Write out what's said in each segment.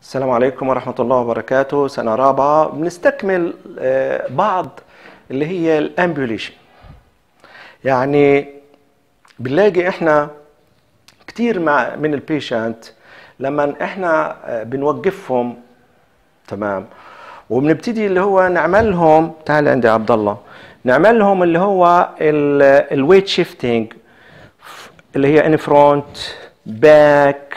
السلام عليكم ورحمة الله وبركاته سنة رابعة بنستكمل آه، بعض اللي هي الامبوليشن يعني بنلاقي احنا كتير مع من البيشنت لما احنا آه، بنوقفهم تمام وبنبتدي اللي هو نعملهم تعال عندي يا عبد الله نعمل لهم اللي هو الويت شيفتنج اللي هي ان فرونت باك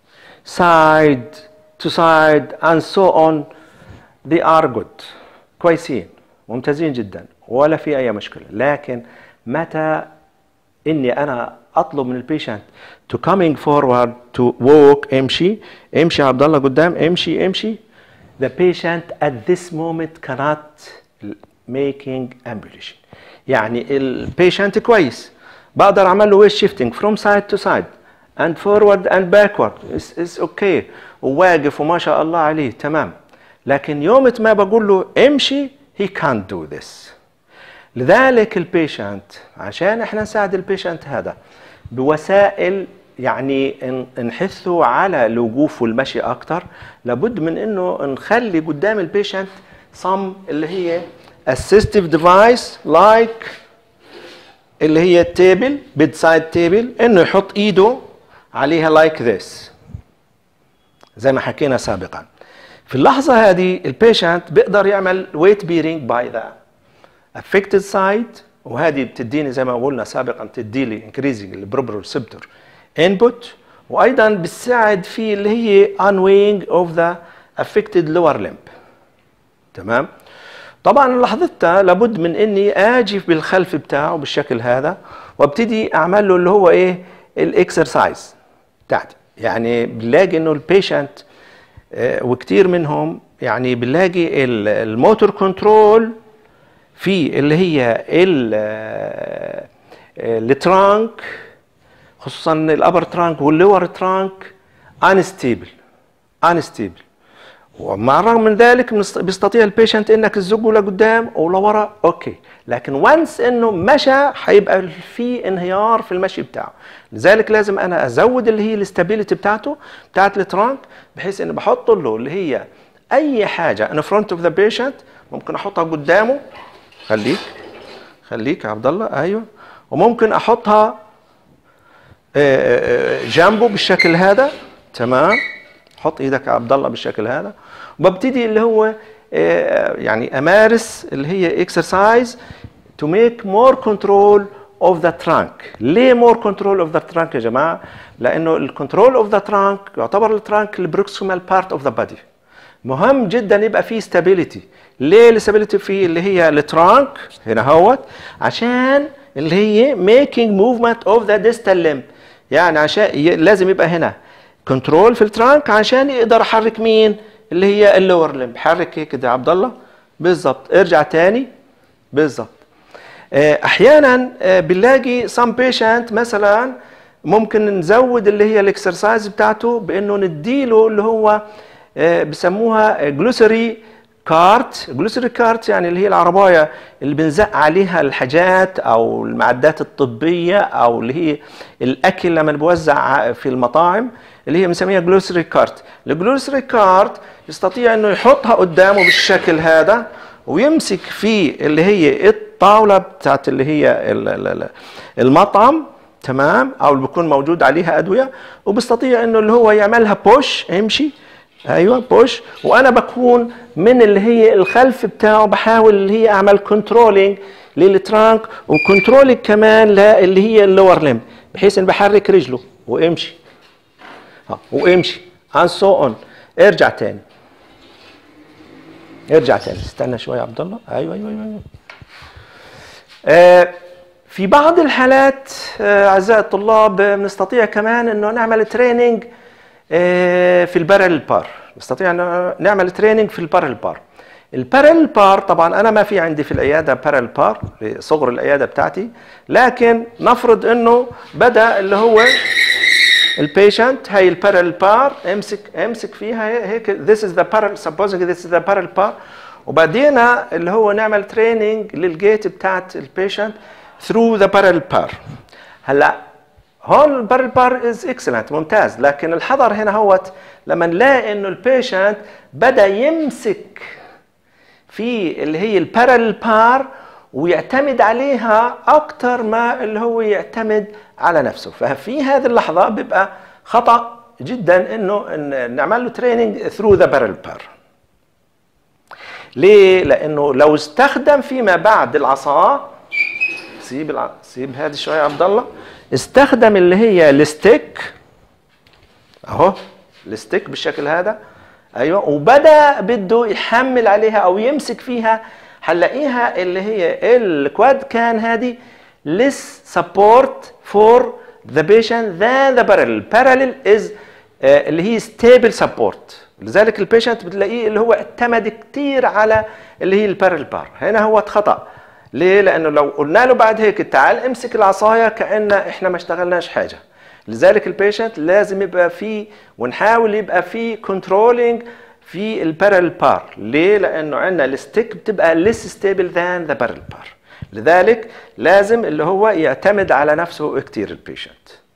سايد تو سايد اند سو اون they are good كويسين ممتازين جدا ولا في اي مشكله لكن متى اني انا اطلب من البيشنت to coming forward to walk امشي امشي يا عبد الله قدام امشي امشي the patient at this moment cannot making ambulation يعني البيشنت كويس بقدر اعمل له ويت شيفتنج from side to side and forward and backward it's, it's okay وواقف وما شاء الله عليه تمام لكن يوم ما بقول له امشي he can't do this لذلك البيشنت عشان احنا نساعد البيشنت هذا بوسائل يعني ن- نحثه على الوقوف والمشي اكتر لابد من انه نخلي قدام البيشنت some اللي هي assistive device like اللي هي التيبل بيد سايد تيبل انه يحط ايده عليها لايك like ذس زي ما حكينا سابقا في اللحظة هذه البيشنت بيقدر يعمل ويت بيرنج باي ذا affected side وهذه بتديني زي ما قلنا سابقا بتدي لي increasing البروبروسبتور input وايضا بتساعد في اللي هي unweighing of the affected lower limb تمام طبعا لحظتها لابد من اني اجي بالخلف بتاعه بالشكل هذا وابتدي اعمل له اللي هو ايه الاكسرسايز بتاعتي يعني بنلاقي انه البيشنت وكتير منهم يعني بنلاقي ال- الموتور كنترول في اللي هي ال- آه، الترانك خصوصا الابر ترانك واللور ترانك انستيبل انستيبل ومع الرغم من ذلك بنست- بيستطيع البيشنت انك تزقه لقدام او لورا اوكي لكن وانس انه مشى هيبقى في انهيار في المشي بتاعه لذلك لازم انا ازود اللي هي الاستابيليتي بتاعته بتاعت الترانك بحيث اني بحط له اللي هي اي حاجه ان فرونت اوف ذا بيشنت ممكن احطها قدامه خليك خليك يا عبد الله ايوه وممكن احطها آه، آه، جنبه بالشكل هذا تمام حط ايدك يا عبد الله بالشكل هذا وببتدي اللي هو آه، يعني امارس اللي هي اكسرسايز to make more control of the trunk ليه more control of the trunk يا جماعه لانه الكنترول اوف ذا ترانك يعتبر الترانك البروكسيمال بارت اوف ذا بادي مهم جدا يبقى فيه stability ليه الاستابيليتي فيه اللي هي الترانك هنا هوت عشان اللي هي making movement of the distal limb يعني عشان ي- لازم يبقى هنا كنترول في الترانك عشان يقدر يحرك مين اللي هي اللور لمب حرك هيك كده يا عبد الله بالظبط ارجع تاني بالظبط آه، احيانا آه، بنلاقي some patient مثلا ممكن نزود اللي هي الاكسرسايز بتاعته بانه نديله اللي هو آه، بسموها جلوسري كارت جلوسري كارت يعني اللي هي العربايه اللي بنزق عليها الحاجات او المعدات الطبيه او اللي هي الاكل لما بوزع في المطاعم اللي هي بنسميها جلوسري كارت الجلوسري كارت يستطيع انه يحطها قدامه بالشكل هذا ويمسك في اللي هي الطاوله بتاعت اللي هي ال- ال- ال- المطعم تمام او اللي بيكون موجود عليها ادويه وبيستطيع انه اللي هو يعملها بوش امشي ايوه بوش وانا بكون من اللي هي الخلف بتاعه بحاول اللي هي اعمل كنترولينج للترانك وكنترولينج كمان للي هي اللور ليم بحيث ان بحرك رجله وامشي ها وامشي and so on ارجع تاني ارجع تاني استنى شويه يا عبد الله ايوه ايوه ايوه, أيوة. آه في بعض الحالات آه اعزائي الطلاب آه، بنستطيع كمان انه نعمل تريننج آه في البارل بار نستطيع إنه نعمل تريننج في البارل بار البارل بار طبعا انا ما في عندي في العياده بارل بار لصغر العياده بتاعتي لكن نفرض انه بدا اللي هو البيشنت هي البارل بار امسك امسك فيها هيك this is the parallel supposing this is the parallel bar وبعدين اللي هو نعمل تريننج للجيت بتاعت البيشنت through the parallel bar هلا هون البارل بار از اكسلنت ممتاز لكن الحذر هنا هوت لما نلاقي انه البيشنت بدا يمسك في اللي هي البارل بار ويعتمد عليها اكثر ما اللي هو يعتمد على نفسه ففي هذه اللحظه بيبقى خطا جدا انه نعمل له تريننج ثرو ذا بارل بار ليه لانه لو استخدم فيما بعد العصا سيب الع... سيب هذه شويه يا عبد الله استخدم اللي هي الستيك اهو الستيك بالشكل هذا ايوه وبدا بده يحمل عليها او يمسك فيها هنلاقيها اللي هي الكواد كان هذه less support for the patient than the parallel parallel is uh, اللي هي stable support لذلك البيشنت بتلاقيه اللي هو اعتمد كثير على اللي هي البارل بار هنا هو خطأ ليه؟ لأنه لو قلنا له بعد هيك تعال امسك العصاية كأن احنا ما اشتغلناش حاجة لذلك البيشنت لازم يبقى فيه ونحاول يبقى فيه كنترولينج في البارل بار ليه؟ لأنه عندنا الستيك بتبقى less stable than the barrel bar لذلك لازم اللي هو يعتمد على نفسه كثير البيشنت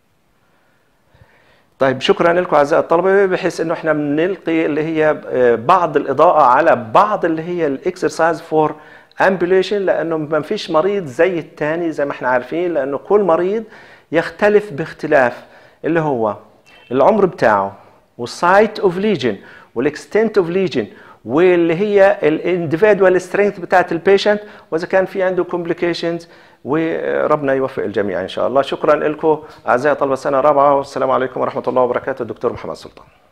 طيب شكرا لكم اعزائي الطلبه بحيث انه احنا بنلقي اللي هي بعض الاضاءه على بعض اللي هي الاكسرسايز فور امبوليشن لانه ما فيش مريض زي الثاني زي ما احنا عارفين لانه كل مريض يختلف باختلاف اللي هو العمر بتاعه والسايت اوف ليجن والاكستنت اوف ليجن واللي هي الانديفيدوال سترينث بتاعت البيشنت واذا كان في عنده كومبليكيشنز وربنا يوفق الجميع ان شاء الله شكرا لكم اعزائي طلبه السنه الرابعه والسلام عليكم ورحمه الله وبركاته الدكتور محمد سلطان